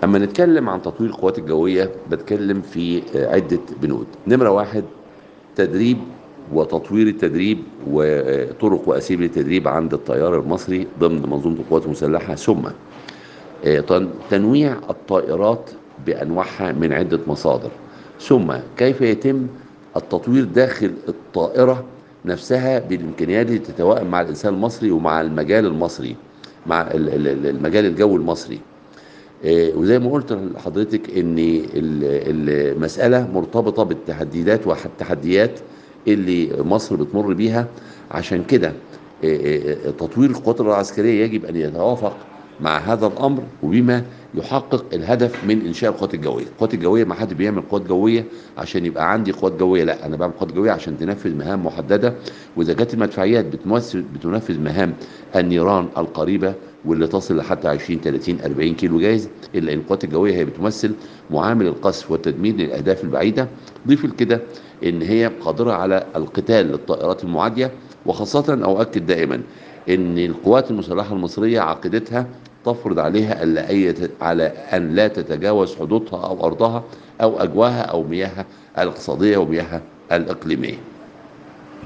اما نتكلم عن تطوير القوات الجويه بتكلم في عده بنود نمره واحد تدريب وتطوير التدريب وطرق واساليب التدريب عند الطيار المصري ضمن منظومه القوات المسلحه ثم تنويع الطائرات بانواعها من عده مصادر ثم كيف يتم التطوير داخل الطائره نفسها بالامكانيات التي تتوائم مع الانسان المصري ومع المجال المصري مع المجال الجوي المصري وزي ما قلت لحضرتك ان المساله مرتبطه بالتحديات والتحديات اللي مصر بتمر بيها عشان كده تطوير القوات العسكريه يجب ان يتوافق مع هذا الامر وبما يحقق الهدف من انشاء القوات الجويه، القوات الجويه ما حد بيعمل قوات جويه عشان يبقى عندي قوات جويه، لا انا بعمل قوات جويه عشان تنفذ مهام محدده واذا كانت المدفعيات بتمثل بتنفذ مهام النيران القريبه واللي تصل لحتى 20 30 40 كيلو جايز الا ان القوات الجويه هي بتمثل معامل القصف والتدمير للاهداف البعيده، ضيف لكده ان هي قادره على القتال للطائرات المعاديه وخاصه اؤكد دائما ان القوات المسلحه المصريه عقيدتها تفرض عليها ألا أي على أن لا تتجاوز حدودها أو أرضها أو أجواها أو مياهها الاقتصادية ومياهها الإقليمية